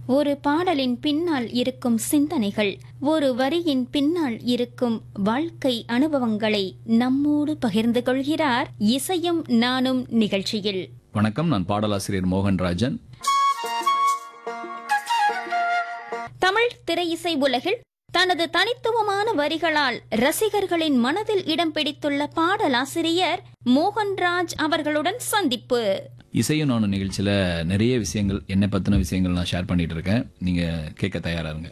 ஒரு பாடலின் பின்னால் இருக்கும் சிந்தனைகள் ஒரு வரியின் பின்னால் இருக்கும் வாழ்க்கை அனுபவங்களை நம்மோடு பகிர்ந்து கொள்கிறார் இசையும் நானும் நிகழ்ச்சியில் வணக்கம் நான் பாடலாசிரியர் மோகன்ராஜன் தமிழ் திரையிசை உலகில் தனது தனித்துவமான வரிகளால் ரசிகர்களின் மனதில் இடம் பிடித்துள்ள பாடலாசிரியர் மோகன்ராஜ் அவர்களுடன் சந்திப்பு இசையும் நானும் நிகழ்ச்சியில நிறைய விஷயங்கள் என்னை பத்தின விஷயங்கள் நான் ஷேர் பண்ணிட்டு இருக்கேன் நீங்க கேட்க தயாரா இருங்க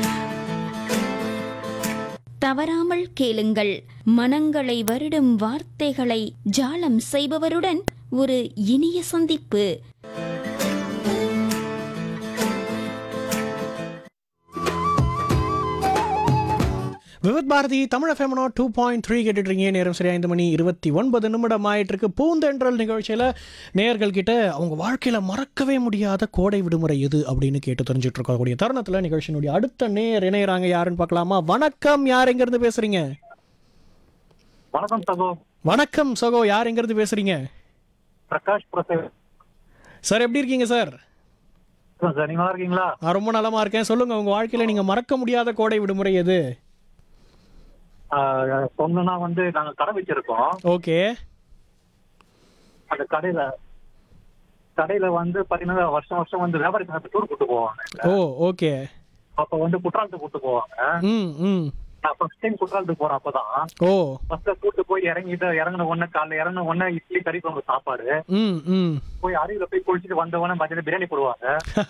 தவறாமல் கேளுங்கள் மனங்களை வருடும் வார்த்தைகளை ஜாலம் செய்பவருடன் ஒரு இனிய சந்திப்பு விவித் பாரதி தமிழ் எஃப்எம்னோ டூ பாயிண்ட் த்ரீ கேட்டுட்ருக்கீங்க நேரம் சரியா ஐந்து மணி இருபத்தி ஒன்பது நிமிடம் ஆயிட்டு இருக்கு பூந்தென்றல் நிகழ்ச்சியில் நேயர்கள் கிட்ட அவங்க வாழ்க்கையில் மறக்கவே முடியாத கோடை விடுமுறை எது அப்படின்னு கேட்டு தெரிஞ்சுட்டு இருக்கக்கூடிய தருணத்தில் நிகழ்ச்சியினுடைய அடுத்த நேர் இணையறாங்க யாருன்னு பார்க்கலாமா வணக்கம் யார் எங்கேருந்து பேசுறீங்க வணக்கம் சகோ வணக்கம் சகோ யார் எங்கேருந்து பேசுறீங்க பிரகாஷ் பிரசாத் சார் எப்படி இருக்கீங்க சார் சார் நீங்க நல்லா இருக்கீங்களா நான் ரொம்ப நலமா இருக்கேன் சொல்லுங்க உங்க வாழ்க்கையில் நீங்க மறக்க முடியாத கோடை விடுமுறை எது ஆஹ் சொன்னோம்னா வந்து நாங்க கடை வச்சிருக்கோம் ஓகே அந்த கடையில கடையில வந்து பாத்தீங்கன்னா வருஷம் வருஷம் வந்து வியாபாரி சங்கத்தை டூர் கூட்டு போவாங்க ஓ ஓகே அப்ப வந்து குற்றாலத்துக்கு கூட்டு போவாங்க ம் ம் நான் ஃபர்ஸ்ட் டைம் குற்றாலத்துக்கு போறேன் அப்பதான் ஓ ஃபர்ஸ்ட்ல கூட்டு போய் இறங்கிட்டு இறங்கின உடனே காலைல இறங்கின உடனே இட்லி கறி குழம்பு சாப்பாடு ம் ம் போய் அருவில போய் குளிச்சுட்டு வந்த உடனே பாத்தீங்கன்னா பிரியாணி போடுவாங்க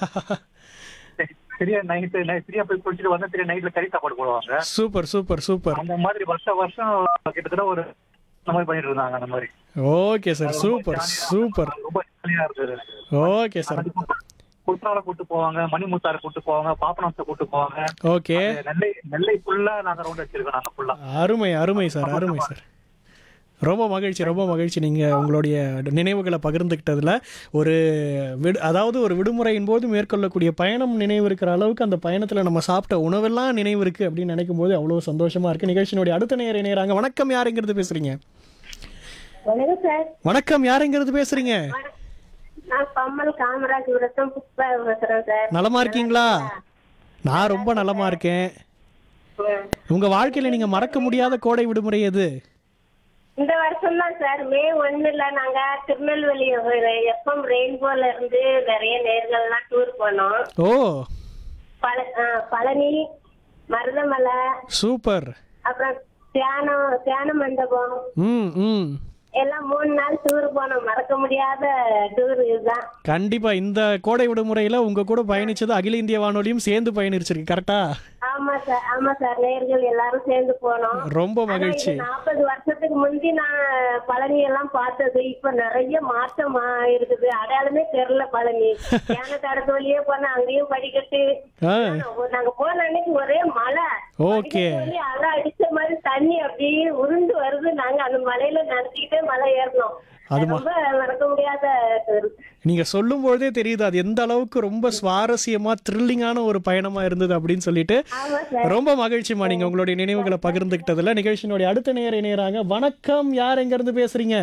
சரியா நைட்டு சரியா போய் குளிச்சுட்டு வந்தா சரியா நைட்ல கறி சாப்பாடு போடுவாங்க சூப்பர் சூப்பர் சூப்பர் அந்த மாதிரி வருஷம் வருஷம் கிட்டத்தட்ட ஒரு இந்த மாதிரி பண்ணிட்டு இருந்தாங்க அந்த மாதிரி ஓகே சார் சூப்பர் சூப்பர் ரொம்ப ஜாலியா இருந்தது ஓகே சார் குற்றால கூட்டு போவாங்க மணிமுத்தாறு கூட்டு போவாங்க பாப்பனத்தை கூட்டு போவாங்க ஓகே நெல்லை நெல்லை ஃபுல்லா நாங்க ரவுண்ட் வச்சிருக்கோம் நாங்க ஃபுல்லா அருமை அருமை சார் அருமை சார் ரொம்ப மகிழ்ச்சி ரொம்ப மகிழ்ச்சி நீங்கள் உங்களுடைய நினைவுகளை பகிர்ந்துக்கிட்டதில் ஒரு விடு அதாவது ஒரு விடுமுறையின் போது மேற்கொள்ளக்கூடிய பயணம் நினைவு இருக்கிற அளவுக்கு அந்த பயணத்தில் நம்ம சாப்பிட்ட உணவெல்லாம் நினைவு இருக்குது அப்படின்னு நினைக்கும் போது அவ்வளோ சந்தோஷமாக இருக்குது நிகழ்ச்சியினுடைய அடுத்த நேர இணையறாங்க வணக்கம் யாருங்கிறது பேசுகிறீங்க வணக்கம் சார் வணக்கம் யாருங்கிறது பேசுகிறீங்க நான் பம்மல் காமராஜபுரத்தம் புஷ்பா பேசுறேன் சார் நலமா இருக்கீங்களா நான் ரொம்ப நலமா இருக்கேன் உங்க வாழ்க்கையில நீங்க மறக்க முடியாத கோடை விடுமுறை எது இந்த வருஷம் தான் சார் மே ஒண்ணுல நாங்க திருநெல்வேலி எஃப்எம் ரெயின்போல இருந்து நிறைய நேர்கள்லாம் டூர் போனோம் ஓ பழ ஆ, பழனி மருதமலை சூப்பர் அப்புறம் தியானம் தியான மண்டபம் ம் ம் எல்லாம் மூணு நாள் டூர் போனோம் மறக்க முடியாத டூர் இதுதான் கண்டிப்பா இந்த கோடை விடுமுறையில உங்க கூட பயணிச்சது அகில இந்திய வானொலியும் சேர்ந்து பயணிச்சிருக்கு கரெக்டா ஆமா சார் ஆமா சார் நேர்கள் எல்லாரும் சேர்ந்து போனோம் ரொம்ப மகிழ்ச்சி நாற்பது வருஷத்துக்கு முந்தி நான் பழனி எல்லாம் பார்த்தது இப்ப நிறைய மாற்றம் ஆ- இருக்குது அடையாளமே தெரியல பழனி ஞான தடத்து வழியே போன அங்கேயும் படிக்கட்டு ஆ நாங்க போன அன்னைக்கு ஒரே மழை ஓகே படிக்கட்டு வழி அலை அடிச்ச மாதிரி தண்ணி அப்படியே உருண்டு வருது நாங்க அந்த மலையில நினைச்சுக்கிட்டே மலை ஏறணும் அது ரொம்ப மறக்க முடியாத tour. நீங்க சொல்லும் பொழுதே தெரியுது அது எந்த அளவுக்கு ரொம்ப சுவாரஸ்யமா த்ரில்லிங்கான ஒரு பயணமா இருந்தது அப்படின்னு சொல்லிட்டு ஆமா சார் ரொம்ப மகிழ்ச்சிமா நீங்க உங்களுடைய நினைவுகளை பகிர்ந்துக்கிட்டதுல நிகழ்ச்சியினுடைய அடுத்த நேர இணையறாங்க வணக்கம் யார் எங்க இருந்து பேசுறீங்க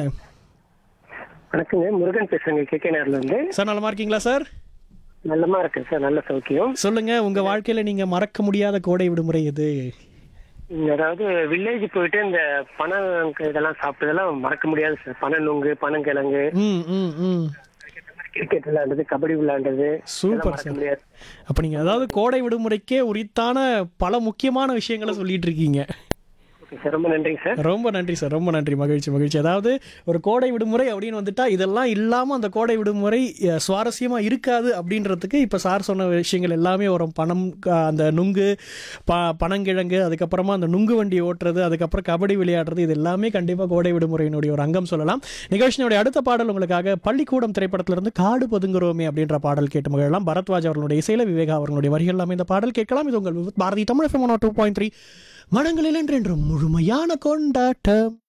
வணக்கங்க முருகன் பேசுறேங்க கே நேர்ல இருந்து சார் நலமா இருக்கீங்களா சார் நல்லமா இருக்கேன் சார் நல்ல சௌக்கியம் சொல்லுங்க உங்க வாழ்க்கையில நீங்க மறக்க முடியாத கோடை விடுமுறை எது இங்க அதாவது வில்லேஜ் போயிட்டு இந்த பணம் இதெல்லாம் சாப்பிட்டதெல்லாம் மறக்க முடியாது சார் பனை நுங்கு பனங்கிழங்கு ம் ம் ம் கிரிக்கெட் விளையாண்டது கபடி விளையாண்டது சூப்பர் மறக்க சார் முடியாது அப்ப நீங்க அதாவது கோடை விடுமுறைக்கே உரித்தான பல முக்கியமான விஷயங்களை சொல்லிட்டு இருக்கீங்க ஓகே சார் ரொம்ப நன்றிங்க சார் ரொம்ப நன்றி சார் ரொம்ப நன்றி மகிழ்ச்சி மகிழ்ச்சி அதாவது ஒரு கோடை விடுமுறை அப்படின்னு வந்துட்டா இதெல்லாம் இல்லாமல் அந்த கோடை விடுமுறை அஹ், சுவாரஸ்யமா இருக்காது அப்படின்றதுக்கு இப்போ சார் சொன்ன விஷயங்கள் எல்லாமே வரும் பணம் க- அந்த நுங்கு ப பனங்கிழங்கு அதுக்கப்புறமா அந்த நுங்கு வண்டி ஓட்டுறது அதுக்கப்புறம் கபடி விளையாடுறது இது எல்லாமே கண்டிப்பாக கோடை விடுமுறையினுடைய ஒரு அங்கம் சொல்லலாம் நிகழ்ச்சியினுடைய அடுத்த பாடல் உங்களுக்காக பள்ளிக்கூடம் திரைப்படத்திலிருந்து காடு பதுங்குறோமே அப்படின்ற பாடல் கேட்டு மகிழலாம் பரத்வாஜ் அவர்களுடைய இசையில விவேகா அவர்களுடைய வரிகள் எல்லாமே இந்த பாடல் கேட்கலாம் இது உங்கள் Bharati Tamil FM two point three மனங்களில் என்றென்றும் முழுமையான கொண்டாட்டம்